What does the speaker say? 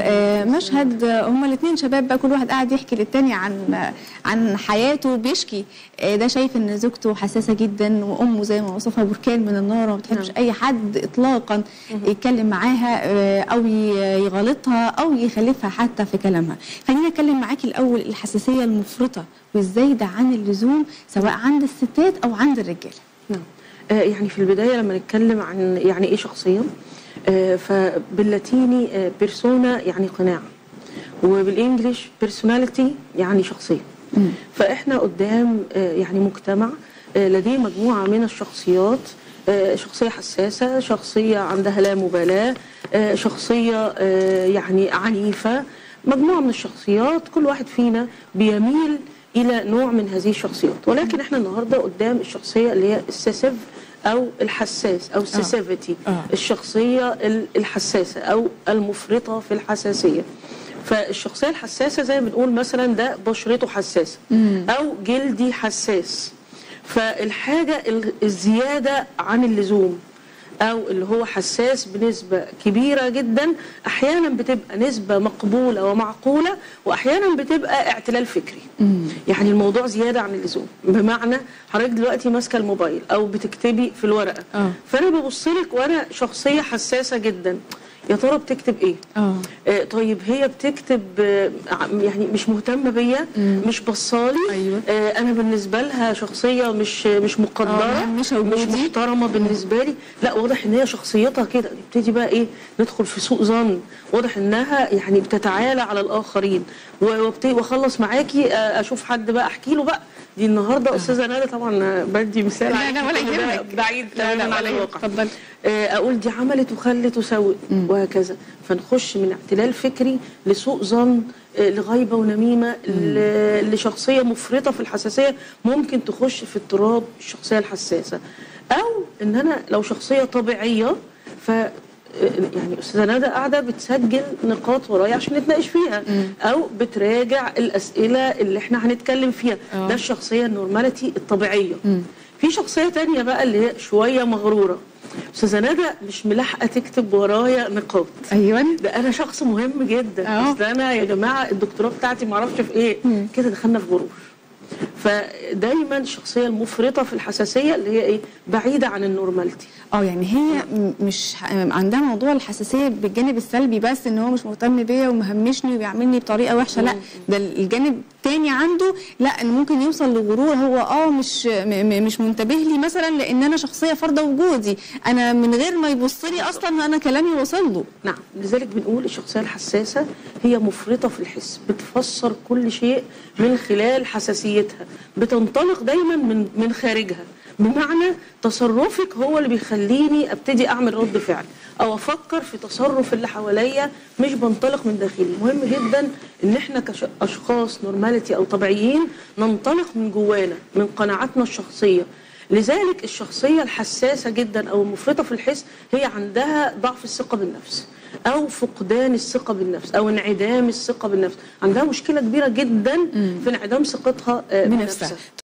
آه، مشهد آه، هما الاثنين شباب بقى كل واحد قاعد يحكي للتاني عن آه، عن حياته بيشكي آه، ده شايف ان زوجته حساسه جدا وامه زي ما وصفها بركان من النار وما بتحبش نعم. اي حد اطلاقا يتكلم معاها آه، او ي- يغلطها او يخالفها حتى في كلامها خلينا نتكلم معاكي الاول الحساسيه المفرطه والزايده عن اللزوم سواء عند الستات او عند الرجاله نعم آه، يعني في البداية لما نتكلم عن يعني إيه شخصية آه، فباللاتيني آه، بيرسونا يعني قناعة وبالإنجليش بيرسوناليتي يعني شخصية فإحنا قدام آه، يعني مجتمع آه، لديه مجموعة من الشخصيات آه، شخصية حساسة شخصية عندها لا مبالاة آه، شخصية آه، يعني عنيفة مجموعة من الشخصيات كل واحد فينا بيميل الى نوع من هذه الشخصيات ولكن احنا النهارده قدام الشخصيه اللي هي السيسيف او الحساس او السيسيفيتي آه. الشخصيه ال- الحساسه او المفرطه في الحساسيه فالشخصيه الحساسه زي ما بنقول مثلا ده بشرته حساسه او جلدي حساس فالحاجه ال- الزياده عن اللزوم او اللي هو حساس بنسبه كبيره جدا احيانا بتبقى نسبه مقبوله ومعقوله واحيانا بتبقى اعتلال فكري يعني الموضوع زياده عن اللزوم بمعنى حضرتك دلوقتي ماسكه الموبايل او بتكتبي في الورقه آه. فانا ببص لك وانا شخصيه حساسه جدا يا ترى بتكتب ايه اه آه، طيب هي بتكتب آه، عم- يعني مش مهتمه بيا مش بصالي أيوة. آه، انا بالنسبه لها شخصيه مش مش مقدره آه، مش مش وجودي. محترمه بالنسبه لي لا واضح ان هي شخصيتها كده نبتدي بقى ايه ندخل في سوء ظن واضح انها يعني بتتعالى على الاخرين و- وابتدي واخلص معاكي آه، اشوف حد بقى احكي له بقى دي النهارده استاذه ندى طبعا آه، بدي مثال لا، عليكي لا، ولا كده يهمك. بعيد لا، لا، تماماً عن ولا يهمك. الواقع اتفضلي. آه، اقول دي عملت وخلت وسوت وهكذا فنخش من اعتلال فكري لسوء ظن آه، لغيبه ونميمه ل- لشخصيه مفرطه في الحساسيه ممكن تخش في اضطراب الشخصيه الحساسه او ان انا لو شخصيه طبيعيه ف آه، يعني استاذه ندى قاعده بتسجل نقاط ورايا عشان نتناقش فيها او بتراجع الاسئله اللي احنا هنتكلم فيها آه. ده الشخصيه النورماليتي الطبيعيه في شخصيه تانية بقى اللي هي شويه مغروره استاذه ندى مش ملاحقه تكتب ورايا نقاط ايوه ده انا شخص مهم جدا آه. اصل انا يا جماعه الدكتوراه بتاعتي معرفش في ايه كده دخلنا في غرور فدايما الشخصيه المفرطه في الحساسيه اللي هي ايه بعيده عن النورماليتي اه يعني هي م- مش ح- عندها موضوع الحساسيه بالجانب السلبي بس ان هو مش مهتم بيا ومهمشني وبيعاملني بطريقه وحشه لا ده الجانب التاني عنده لا ان ممكن يوصل لغرور هو اه مش م- م- مش منتبه لي مثلا لان انا شخصيه فرضه وجودي انا من غير ما يبص لي اصلا انا كلامي وصل له نعم لذلك بنقول الشخصية الحساسة هي مفرطة في الحس بتفسر كل شيء من خلال حساسيتها بتنطلق دايما من من خارجها بمعنى تصرفك هو اللي بيخليني ابتدي اعمل رد فعل او افكر في تصرف اللي حواليا مش بنطلق من داخلي مهم جدا ان احنا كاشخاص نورماليتي او طبيعيين ننطلق من جوانا من قناعاتنا الشخصيه لذلك الشخصية الحساسة جدا أو المفرطة في الحس هي عندها ضعف الثقة بالنفس أو فقدان الثقة بالنفس أو انعدام الثقة بالنفس عندها مشكلة كبيرة جدا في انعدام ثقتها آه، بنفسها. بنفسها